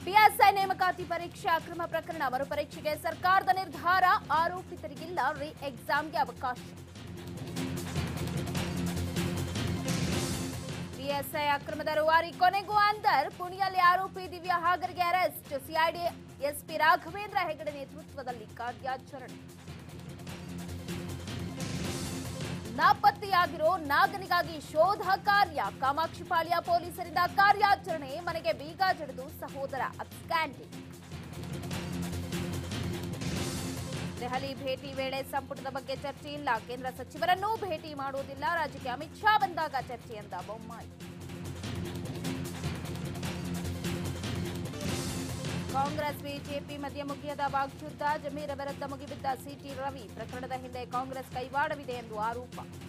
PSI ನೇಮಕಾತಿ ಪರೀಕ್ಷೆ ಅಕ್ರಮ ಪ್ರಕರಣ ಮರುಪರೀಕ್ಷೆಗೆ ಸರ್ಕಾರದ ನಿರ್ಧಾರ ಆರೋಪಿತರಿಗಿಲ್ಲ ರಿ ಎಕ್ಸಾಮ್ಗೆ ಅವಕಾಶ ಪಿಎಸ್ಐ ಅಕ್ರಮದ ರೂವಾರಿ ಕೊನೆಗೂ ಅಂದರ್ ಪುಣೆಯಲ್ಲಿ ಆರೋಪಿ Divya Hagarge arrest CID SP Raghavendra Hegde ನೇತೃತ್ವದಲ್ಲಿ ಕಾರ್ಯಾಚರಣೆ ನಾಪತ್ತೆಯಾಗಿರೋ ನಾಗನಿಗಾಗಿ ಶೋಧ ಕಾರ್ಯ ಕಾಮಾಕ್ಷಿಪಾಳ್ಯ ಪೊಲೀಸರಿಂದ ಕಾರ್ಯಾಚರಣೆ ಮನೆಗೆ ಬೀಗ ಜಡಿದು ಸಹೋದರ ಅಬ್ಸ್ಕ್ಯಾಂಡಿಂಗ್ ದೆಹಲಿ ಭೇಟಿ ವೇಳೆ ಸಂಪುಟದ ಬಗ್ಗೆ ಚರ್ಚೆ ಇಲ್ಲ ಕೇಂದ್ರ ಸಚಿವರನ್ನೂ ಭೇಟಿ ಮಾಡುವುದಿಲ್ಲ ರಾಜ್ಯಕ್ಕೆ ಅಮಿತ್ ಶಾ ಬಂದಾಗ ಚರ್ಚೆ ಎಂದ ಬೊಮ್ಮಾಯಿ ಕಾಂಗ್ರೆಸ್ ಬಿಜೆಪಿ ಮಧ್ಯೆ ಮುಗಿಯದ ವಾಗ್ಯುದ್ಧ ಜಮೀರ್ ವಿರುದ್ಧ ಮುಗಿಬಿದ್ದ ಸಿಟಿ ರವಿ ಪ್ರಕರಣದ ಹಿಂದೆ ಕಾಂಗ್ರೆಸ್ ಕೈವಾಡವಿದೆ ಎಂದು ಆರೋಪ